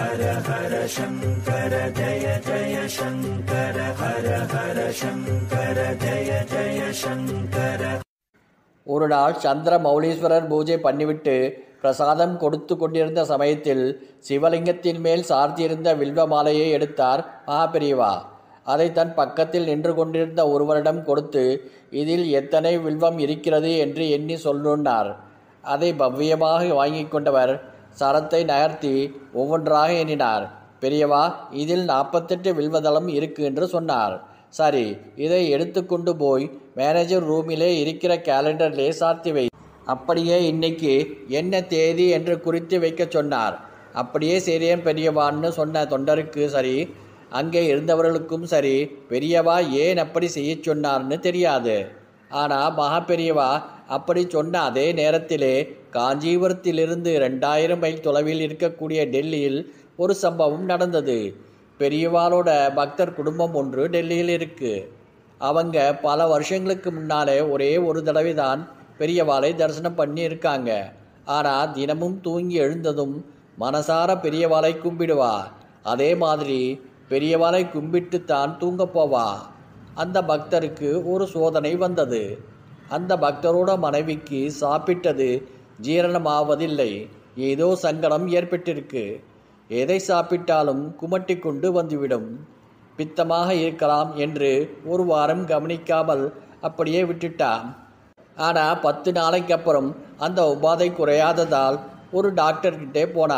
ஒரு நாள் சந்திர மௌலீஸ்வரர் பூஜை பண்ணிவிட்டு பிரசாதம் கொடுத்து கொண்டிருந்த சமயத்தில் சிவலிங்கத்தின் மேல் சார்த்தியிருந்த வில்வ மாலையை எடுத்தார் மகாபெரியவா அதை தன் பக்கத்தில் நின்று கொண்டிருந்த ஒருவரிடம் கொடுத்து இதில் எத்தனை வில்வம் இருக்கிறது என்று எண்ணி சொல்லுன்னார் அதை பவ்யமாக வாங்கி கொண்டவர் சரத்தை நகர்த்தி ஒவ்வொன்றாக எண்ணினார் பெரியவா இதில் நாற்பத்தெட்டு வில்வதளம் இருக்கு என்று சொன்னார் சரி இதை எடுத்துக்கொண்டு போய் மேனேஜர் ரூமிலே இருக்கிற கேலண்டரிலே சார்த்தி வை அப்படியே இன்னைக்கு என்ன தேதி என்று குறித்து வைக்க சொன்னார் அப்படியே சரியன் பெரியவான்னு சொன்ன தொண்டருக்கு சரி அங்கே இருந்தவர்களுக்கும் சரி பெரியவா ஏன் அப்படி செய்ய சொன்னார்னு தெரியாது ஆனால் மகா பெரியவா அப்படி சொன்ன அதே நேரத்திலே காஞ்சிபுரத்திலிருந்து ரெண்டாயிரம் மைல் தொலைவில் இருக்கக்கூடிய டெல்லியில் ஒரு சம்பவம் நடந்தது பெரியவாளோட பக்தர் குடும்பம் ஒன்று டெல்லியில் இருக்கு அவங்க பல வருஷங்களுக்கு முன்னாலே ஒரே ஒரு தடவை தான் பெரியவாளை தரிசனம் பண்ணி இருக்காங்க ஆனால் தினமும் தூங்கி எழுந்ததும் மனசார பெரியவாளை கும்பிடுவா அதே மாதிரி பெரியவாளை கும்பிட்டு தான் தூங்க போவா அந்த பக்தருக்கு ஒரு சோதனை வந்தது அந்த பக்தரோட மனைவிக்கு சாப்பிட்டது ஜீரணமாவதில்லை ஏதோ சங்கடம் ஏற்பட்டிருக்கு எதை சாப்பிட்டாலும் குமட்டி கொண்டு வந்துவிடும் பித்தமாக இருக்கலாம் என்று ஒரு வாரம் கவனிக்காமல் அப்படியே விட்டுட்டான் ஆனால் பத்து நாளைக்கு அப்புறம் அந்த உபாதை குறையாததால் ஒரு டாக்டர்கிட்டே போனா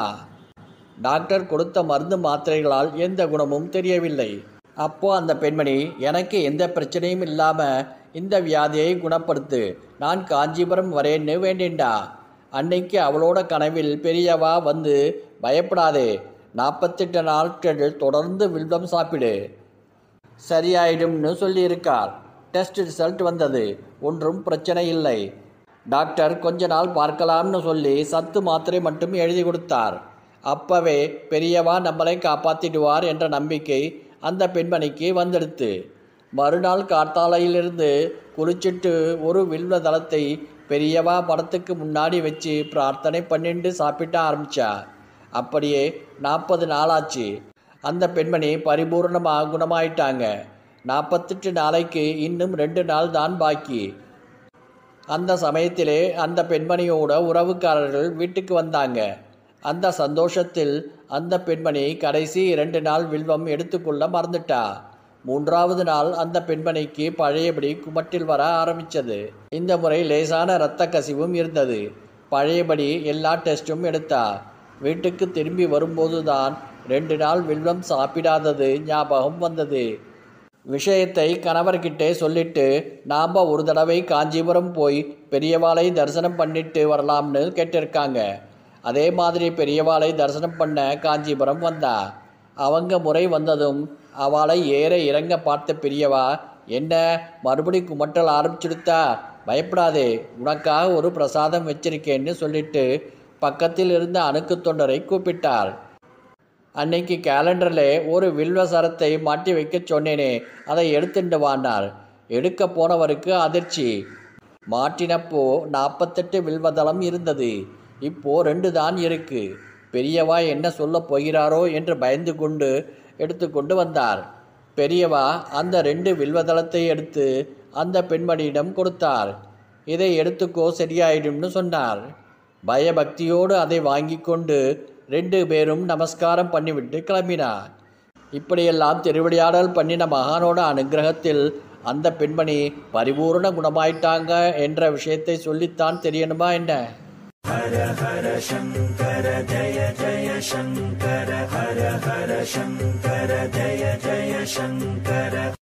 டாக்டர் கொடுத்த மருந்து மாத்திரைகளால் எந்த குணமும் தெரியவில்லை அப்போ அந்த பெண்மணி எனக்கு எந்த பிரச்சனையும் இல்லாமல் இந்த வியாதியை குணப்படுத்து நான் காஞ்சிபுரம் வரேன்னு வேண்டேன்டா அன்னைக்கு அவளோட கனவில் பெரியவா வந்து பயப்படாதே நாற்பத்தெட்டு நாட்கள் தொடர்ந்து வில்வம் சாப்பிடு சரியாயிடும்னு சொல்லியிருக்கார் டெஸ்ட் ரிசல்ட் வந்தது ஒன்றும் பிரச்சனை இல்லை டாக்டர் கொஞ்ச நாள் பார்க்கலாம்னு சொல்லி சத்து மாத்திரை மட்டும் எழுதி கொடுத்தார் அப்பவே பெரியவா நம்மளை காப்பாத்திடுவார் என்ற நம்பிக்கை அந்த பெண்மணிக்கு வந்துடுத்து மறுநாள் காத்தாலையிலிருந்து குளிச்சிட்டு ஒரு வில்வ தளத்தை பெரியவா படத்துக்கு முன்னாடி வச்சு பிரார்த்தனை பண்ணிட்டு சாப்பிட்ட ஆரம்பிச்சா அப்படியே நாற்பது நாளாச்சு அந்த பெண்மணி பரிபூர்ணமாக குணமாயிட்டாங்க நாற்பத்தெட்டு நாளைக்கு இன்னும் ரெண்டு நாள் தான் பாக்கி அந்த சமயத்திலே அந்த பெண்மணியோட உறவுக்காரர்கள் வீட்டுக்கு வந்தாங்க அந்த சந்தோஷத்தில் அந்த பெண்மணி கடைசி இரண்டு நாள் வில்வம் எடுத்துக்கொள்ள மறந்துட்டா மூன்றாவது நாள் அந்த பெண்மணிக்கு பழையபடி குமட்டில் வர ஆரம்பிச்சது இந்த முறை லேசான இரத்த கசிவும் இருந்தது பழையபடி எல்லா டெஸ்டும் எடுத்தா வீட்டுக்கு திரும்பி வரும்போது தான் ரெண்டு நாள் வில்வம் சாப்பிடாதது ஞாபகம் வந்தது விஷயத்தை கணவர்கிட்டே சொல்லிட்டு நாம் ஒரு தடவை காஞ்சிபுரம் போய் பெரியவாளை தரிசனம் பண்ணிட்டு வரலாம்னு கேட்டிருக்காங்க அதே மாதிரி பெரியவாளை தரிசனம் பண்ண காஞ்சிபுரம் வந்தா அவங்க முறை வந்ததும் அவளை ஏற இறங்க பார்த்த பெரியவா என்ன மறுபடி குமட்டல் ஆரம்பிச்சுடுத்தா பயப்படாதே உனக்காக ஒரு பிரசாதம் வச்சிருக்கேன்னு சொல்லிட்டு பக்கத்தில் இருந்த அணுக்கு தொண்டரை கூப்பிட்டார் அன்னைக்கு கேலண்டரில் ஒரு வில்வ சரத்தை மாட்டி வைக்க சொன்னேனே அதை எடுத்துட்டு வாண்டார் எடுக்க போனவருக்கு அதிர்ச்சி மாட்டினப்போ நாற்பத்தெட்டு வில்வதளம் இருந்தது இப்போ ரெண்டு தான் இருக்கு பெரியவா என்ன சொல்ல போகிறாரோ என்று பயந்து கொண்டு எடுத்துக்கொண்டு வந்தார் பெரியவா அந்த ரெண்டு வில்வதளத்தை எடுத்து அந்த பெண்மணியிடம் கொடுத்தார் இதை எடுத்துக்கோ சரியாயிடும்னு சொன்னார் பயபக்தியோடு அதை வாங்கி கொண்டு ரெண்டு பேரும் நமஸ்காரம் பண்ணிவிட்டு கிளம்பினார் இப்படியெல்லாம் திருவிளையாடல் பண்ணின மகானோட அனுகிரகத்தில் அந்த பெண்மணி பரிபூர்ண குணமாயிட்டாங்க என்ற விஷயத்தை சொல்லித்தான் தெரியணுமா என்ன ஹர ஹர சங்கர ஜய ஜய சங்கர ஹர ஹர சங்கர ஜய ஜய சங்கர